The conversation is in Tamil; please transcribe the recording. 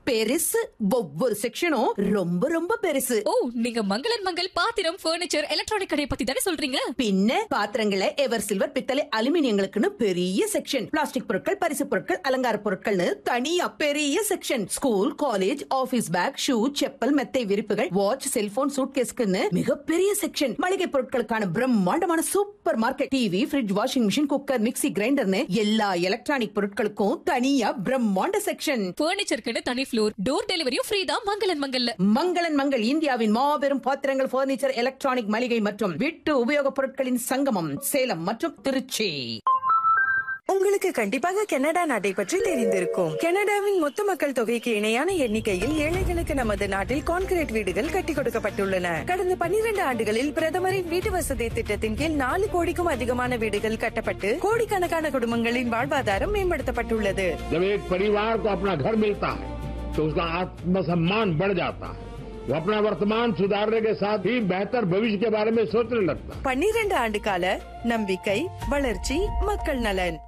பெருசு ஒவ்வொரு செக்ஷனும் ரொம்ப ரொம்ப பெருசு ஓ நீங்க மங்களன் மங்கள் பாத்திரம் பர்னிச்சர் எலக்ட்ரானிக் கடையை பத்தி தானே சொல்றீங்க பின்ன பாத்திரங்களை எவர் சில்வர் பித்தளை அலுமினியங்களுக்குன்னு பெரிய செக்ஷன் பிளாஸ்டிக் பொருட்கள் பரிசு பொருட்கள் அலங்கார பொருட்கள்னு தனியா பெரிய section school college office bag shoe chappal மெத்தை விரிப்புகள் வாட்ச் செல்போன் சூட்கேஸ்க்குன்னு மிகப்பெரிய செக்ஷன் மளிகை பொருட்களுக்கான பிரம்மாண்டமான super market TV fridge washing machine cooker mixie கிரைண்டர்னு எல்லா எலக்ட்ரானிக் பொருட்களுக்கும் தனியா பிரம்மாண்ட செக்ஷன் பர்னிச்சருக்குன்னு தனி ஃப்ளோர் டோர் டெலிவரியும் ஃப்ரீ தான் மங்களன் மங்கல்ல மங்களன் மங்கள் இந்தியாவின் மாபெரும் பாத்திரங்கள் பர்னிச்சர் எலக்ட்ரானிக் மளிகை மற்றும் வீட்டு உபயோகப் பொருட்களின் சங்கமம் சேலம் மற்றும் திருச்சி உங்களுக்கு கண்டிப்பாக கனடா நாட்டை பற்றி தெரிந்திருக்கும் கனடாவின் மொத்த மக்கள் தொகைக்கு இணையான எண்ணிக்கையில் ஏழைகளுக்கு நமது நாட்டில் கான்கிரீட் வீடுகள் கட்டி கொடுக்கப்பட்டுள்ளன கடந்த 12 ஆண்டுகளில் பிரதமரின் வீட்டு வசதி திட்டத்தின் கீழ் நாலு கோடிக்கும் அதிகமான வீடுகள் கட்டப்பட்டு கோடிக்கணக்கான குடும்பங்களின் வாழ்வாதாரம் மேம்படுத்தப்பட்டுள்ளது जब एक परिवार को अपना घर मिलता है तो उसका आत्मसम्मान बढ़ जाता है वो अपना वर्तमान सुधारने के साथ ही बेहतर भविष्य के बारे में सोचने लगता है 12 ஆண்டு கால நம்பிக்கை வளர்ச்சி மக்கள் நலன்